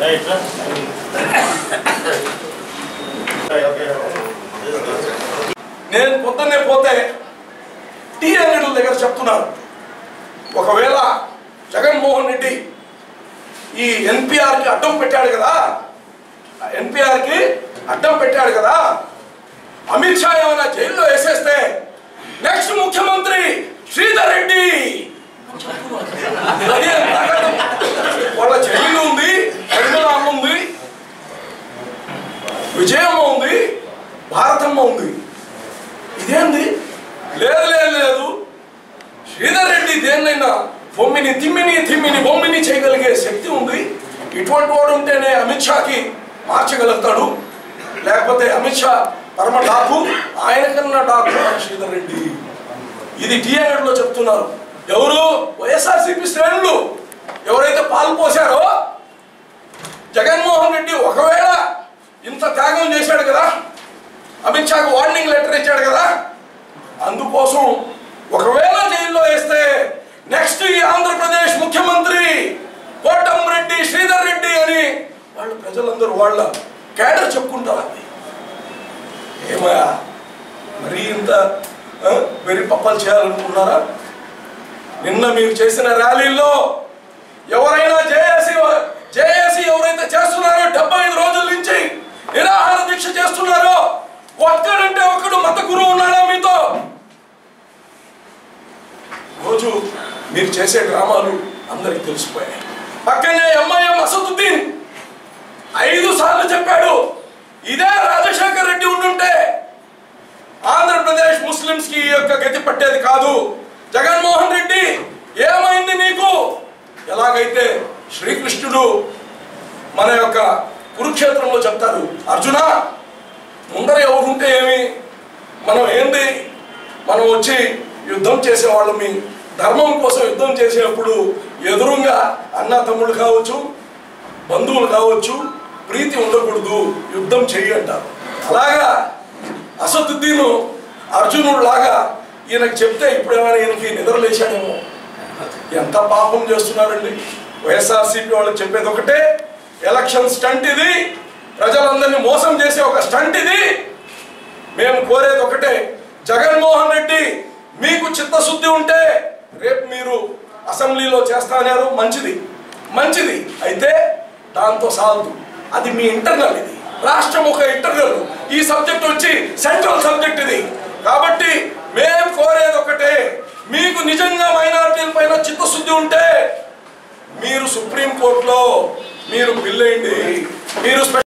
ఇట్లా ఓకే నేను పొద్దున్నే పోతే టీ అంగడుల దగ్గర చెప్తున్నారు ఒకవేళ జగన్మోహన్ రెడ్డి ఈ ఎన్పిఆర్కి అడ్డం పెట్టాడు కదా ఎన్పిఆర్కి అడ్డం పెట్టాడు కదా అమిత్ షా ఏమైనా జైల్లో వేసేస్తే నెక్స్ట్ ముఖ్యమంత్రి శ్రీధర్ రెడ్డి అదే తగదు. వాళ్ళ చెల్లెలు ఉంది కరుమలామ్మ ఉంది విజయమ్మ ఉంది భారతమ్మ ఉంది ఇదేంది లేదు లేదు లేదు శ్రీధర్ రెడ్డి దేన్నైనా బొమ్మిని తిమ్మిని తిమ్మిని బొమ్మిని చేయగలిగే శక్తి ఉంది ఇటువంటి వాడు ఉంటేనే అమిత్ షాకి మార్చగలుగుతాడు లేకపోతే అమిత్ షా పరమ డాకు ఆయన కన్నా డాకు మన శ్రీధర్ రెడ్డి ఇది టీఆర్ లో చెప్తున్నారు ఎవరు వైఎస్ఆర్సీపీ శ్రేణులు ఎవరైతే పాలు పోసారో జగన్మోహన్ రెడ్డి ఒకవేళ ఇంత త్యాగం చేశాడు కదా అమిత్ షాకు వార్నింగ్ లెటర్ ఇచ్చాడు కదా అందుకోసం ఒకవేళ జైల్లో వేస్తే నెక్స్ట్ ఈ ఆంధ్రప్రదేశ్ ముఖ్యమంత్రి కోటంరెడ్డి శ్రీధర్ రెడ్డి అని వాళ్ళు ప్రజలందరూ వాళ్ళ కేడర్ చెప్పుకుంటారు అది ఏమయ్యా మరీ ఇంత ఆ, వెరి పప్పలు చేయాలనుకున్నారా నిన్న మీరు చేసిన ర్యాలీల్లో ఎవరైనా జేఏసీ జేఏసీ ఎవరైతే చేస్తున్నారో డెబ్బై ఐదు రోజుల నుంచి నిరాహార దీక్ష చేస్తున్నారో ఒక్కడంటే ఒక్కడు మత గురువు ఉన్నాడా మీతో రోజు మీరు చేసే డ్రామాలు అందరికి తెలిసిపోయాయి పక్కనే ఎంఐఎం అసదుద్దీన్ ఐదు సార్లు చెప్పాడు ఇదే రాజశేఖర్ రెడ్డి ఉండుంటే ఆంధ్రప్రదేశ్ ముస్లింస్ కి ఈ యొక్క గతి పట్టేది కాదు జగన్మోహన్ రెడ్డి ఏమైంది నీకు ఎలాగైతే శ్రీకృష్ణుడు మన యొక్క కురుక్షేత్రంలో చెప్తారు అర్జున ముందర ఎవరుంటే ఏమి మనం ఏంది మనం వచ్చి యుద్ధం చేసేవాళ్ళమి ధర్మం కోసం యుద్ధం చేసేటప్పుడు ఎదురుగా అన్న తమ్ముడు కావచ్చు బంధువులు కావచ్చు ప్రీతి ఉండకూడదు యుద్ధం చెయ్యి అంటారు అలాగా అసదుద్దీను అర్జునుడు లాగా ఈయనకు చెప్తే ఇప్పుడు ఏమైనా ఈయనకి నిద్రలేశాడేమో ఎంత పాపం చేస్తున్నారండి వైఎస్ఆర్సీపీ వాళ్ళకి చెప్పేది ఒకటే ఎలక్షన్ స్టంట్ ఇది ప్రజలందరినీ మోసం చేసే ఒక స్టంట్ ఇది మేము కోరేది ఒకటే జగన్మోహన్ రెడ్డి మీకు చిత్తశుద్ధి ఉంటే రేపు మీరు అసెంబ్లీలో చేస్తానారు మంచిది మంచిది అయితే దాంతో సాల్దు అది మీ ఇంటర్నల్ ఇది రాష్ట్రం ఒక ఇంటర్నల్ ఈ సబ్జెక్ట్ వచ్చి సెంట్రల్ సబ్జెక్ట్ ఇది కాబట్టి మేము కోరేది ఒకటే మీకు నిజంగా మైనారిటీల పైన చిత్తశుద్ధి ఉంటే మీరు సుప్రీం కోర్టులో మీరు బిల్ వేయండి మీరు స్పె-